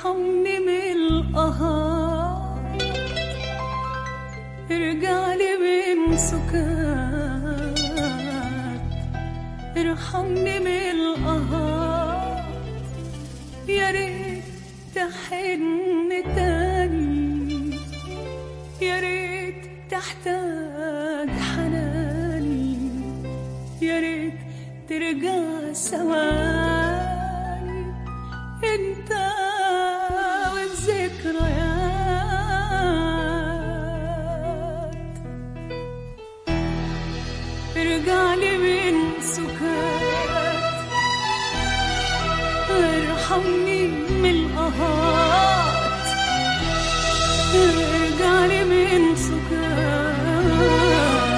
ارحمني من القهار ارجع لي من سكات ارحمني من القهار يا ريت تحن تاني يا ريت تحتاج حناني يا ريت ترجع ثواني انت والذكريات ارجع لي من سكات ارحمني من القهات ارجع لي من سكات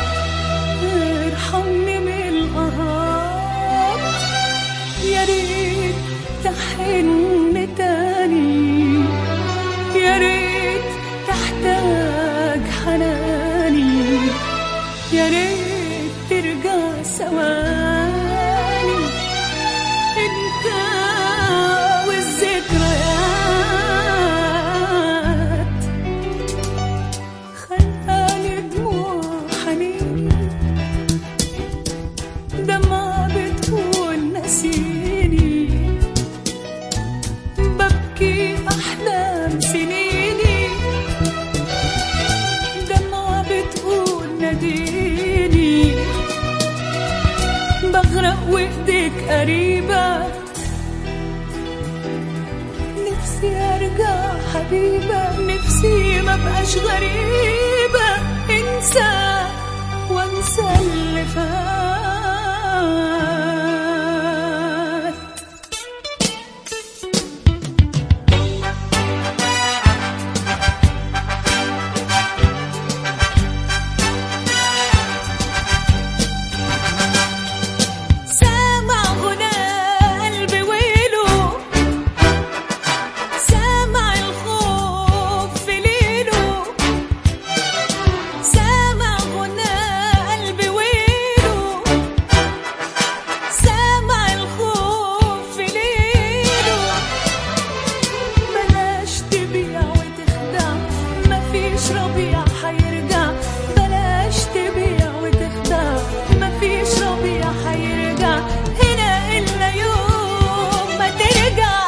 ارحمني من القهات يا ريت تحن تاني يا ريت تحتاج حناني يا ريت ترجع ثواني انت والذكريات خلقاني دموع حنين دمعة بتكون نسيني ببكي أحلام سنيني دمعة بتقول ناديني بغرق وإيديك قريبة نفسي أرجع حبيبة نفسي ما بقاش غريبة انسى وانسى اللي فات سامع غناء قلبي ويله سامع الخوف في ليله سامع غناء قلبي ويله سامع الخوف في ليله بلاش تبيع وتخدع مفيش ربيع حيرجع بلاش تبيع وتخدع مفيش ربيع حيرجع هنا إلا يوم ما ترجع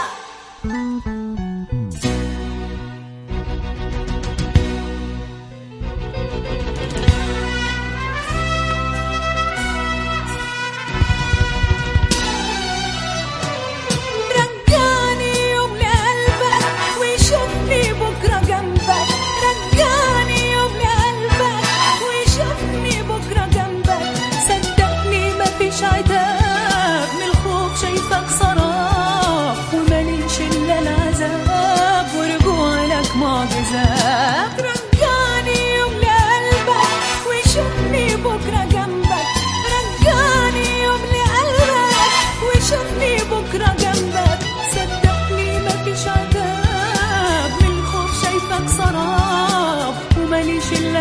رجعني يوم لقلبك ويشوفني بكرة جنبك رجعني يوم لقلبك ويشوفني بكرة جنبك صدقني مفيش عتاب من الخوف شايفك سراب وماليش إلا العذاب ورجوع لك معجزات رجعني يوم لقلبك ويشوفني بكرة جنبك رجعني يوم لقلبك ويشوفني بكرة جنبك صدقني مفيش عتاب من الخوف شايفك سراب وماليش إلا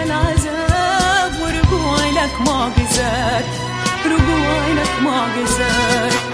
العذاب ورجوعي لك معجزات رجوعي لك معجزات